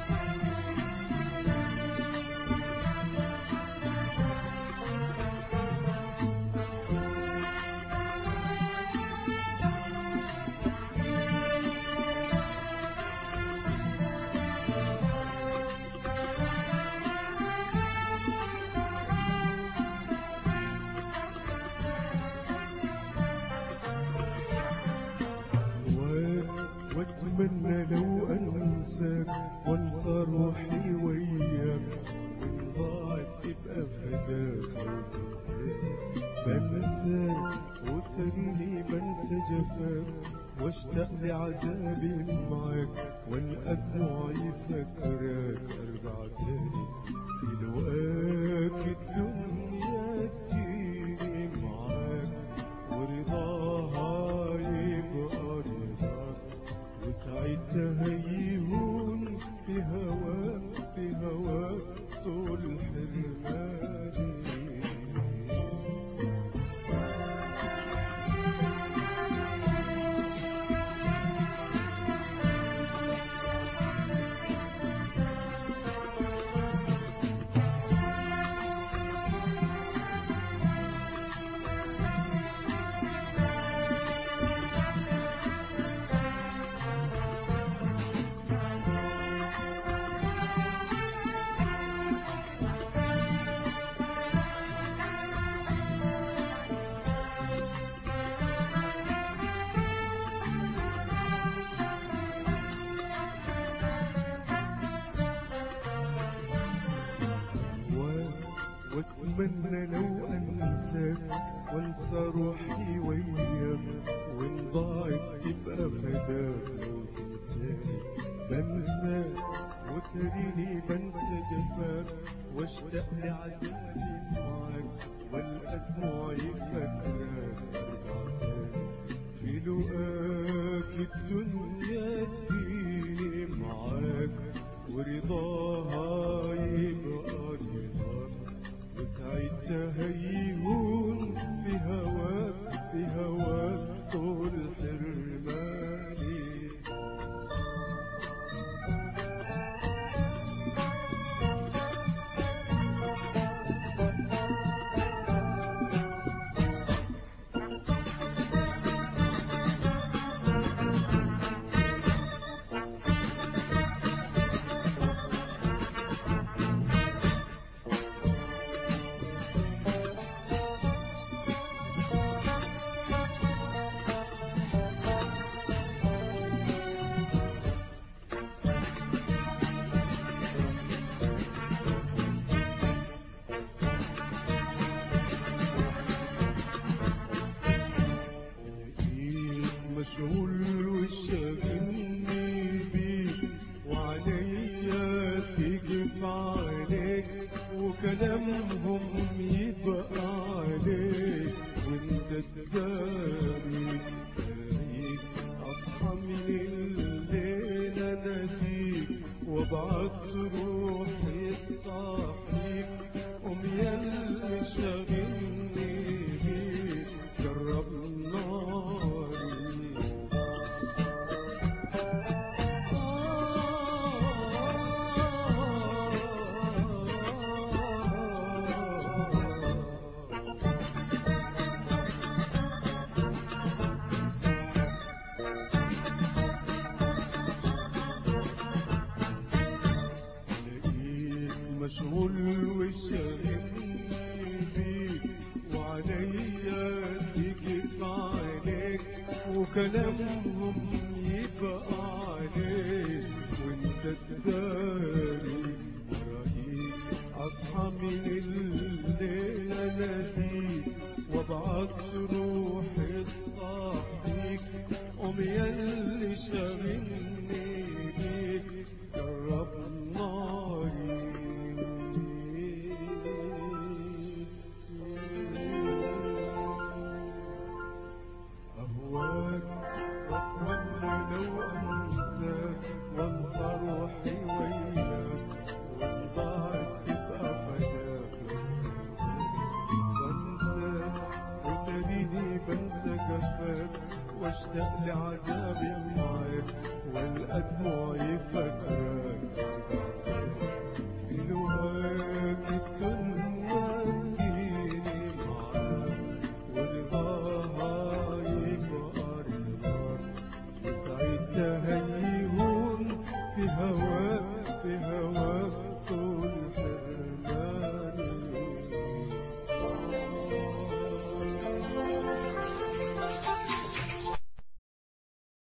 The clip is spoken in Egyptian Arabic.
و- واتمنى لو انساك وانسى روحي وياك وان ضاعت تبقى فداك او تنساك بنساك وتريني بنسى جفاك واشتاق لعذابي معاك والقى دموعي فاكراك ارجع تاني في لقاك الدنيا تجيني معاك ورضاها يبقى رضاك وساعتها هيهون في هواك في هواك طول حرماني و- واتمنى لو انساك وانسى روحي وياك وان ضاعت تبقى فداك لو تنساني بنساك وتريني بنسى جفاك واشتاق لعذابي معاك والقى دموعي فاكراك ارجع تاني في لقاك الدنيا تجيني معاك ورضاها يبقى رضاك وساعتها هيهون في هواك في هواك طول حرماني بقيت مشغول وشاغلني بيك وعليا تجف عليك وكلامهم يبقى عليك وانت تداري تاريك اصحى من الليل اناديك وابعت روحي تصحيك قوم ياللي شاغلني بيك جرب ناري لقيت مشغول وشاغلني بيك وعليا تجف عليك وكلامهم يبقى عليك وانت تداري ورايك اصحى من الليل اناديك وابعت روحي تصحيك قوم ياللي شاغلني بيك جرب ناري أهواك وأتمنى لو أنساك وأنسى روحي وياك وإن ضاعت تبقى فداك لو تنساني وأنساك وتريني واشتاق لعذابي معاك والقى دموعي فاكراك في لهاك الدنيا